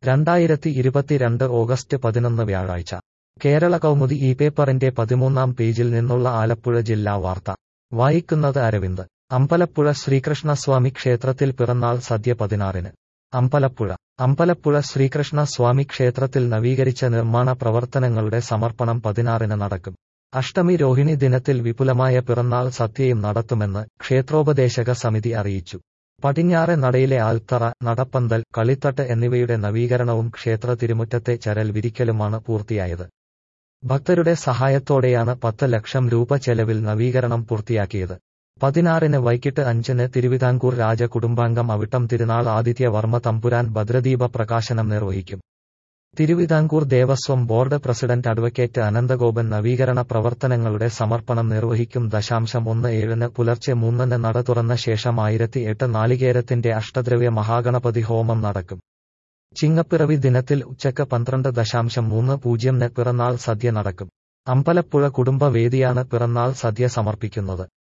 രണ്ടായിരത്തി ഇരുപത്തിരണ്ട് ഓഗസ്റ്റ് പതിനൊന്ന് വ്യാഴാഴ്ച കേരള കൗമുദി ഈ പേപ്പറിന്റെ പതിമൂന്നാം പേജിൽ നിന്നുള്ള ആലപ്പുഴ ജില്ലാ വാർത്ത വായിക്കുന്നത് അരവിന്ദ് അമ്പലപ്പുഴ ശ്രീകൃഷ്ണസ്വാമി ക്ഷേത്രത്തിൽ പിറന്നാൾ സദ്യ പതിനാറിന് അമ്പലപ്പുഴ അമ്പലപ്പുഴ ശ്രീകൃഷ്ണ സ്വാമി ക്ഷേത്രത്തിൽ നവീകരിച്ച നിർമ്മാണ പ്രവർത്തനങ്ങളുടെ സമർപ്പണം പതിനാറിന് നടക്കും അഷ്ടമി രോഹിണി ദിനത്തിൽ വിപുലമായ പിറന്നാൾ സദ്യയും നടത്തുമെന്ന് ക്ഷേത്രോപദേശക സമിതി അറിയിച്ചു പടിഞ്ഞാറെ നടയിലെ ആൽത്തറ നടപ്പന്തൽ കളിത്തട്ട് എന്നിവയുടെ നവീകരണവും ക്ഷേത്ര തിരുമുറ്റത്തെ ചരൽ വിരിക്കലുമാണ് പൂർത്തിയായത് ഭക്തരുടെ സഹായത്തോടെയാണ് പത്ത് ലക്ഷം രൂപ ചെലവിൽ നവീകരണം പൂർത്തിയാക്കിയത് പതിനാറിന് വൈകിട്ട് അഞ്ചിന് തിരുവിതാംകൂർ രാജകുടുംബാംഗം അവിട്ടം തിരുനാൾ ആദിത്യവർമ്മ തമ്പുരാൻ ഭദ്രദീപ പ്രകാശനം നിർവഹിക്കും Thiruvithamkoor Devaswom board president advocate Ananthagopan നവീകരണ പ്രവർത്തനങ്ങളുടെ സമർപ്പണം നിർവഹിക്കും ദശാംശം ഒന്ന് ഏഴിന് പുലർച്ചെ മൂന്നിന് നട തുറന്ന ശേഷം ആയിരത്തി എട്ട് നാളികേരത്തിന്റെ അഷ്ടദ്രവ്യ മഹാഗണപതി ഹോമം നടക്കും ചിങ്ങപ്പിറവി ദിനത്തിൽ ഉച്ചക്ക് പന്ത്രണ്ട് ദശാംശം മൂന്ന് പൂജ്യംന് പിറന്നാൾ സദ്യ നടക്കും അമ്പലപ്പുഴ കുടുംബവേദിയാണ് പിറന്നാൾ സദ്യ സമർപ്പിക്കുന്നത്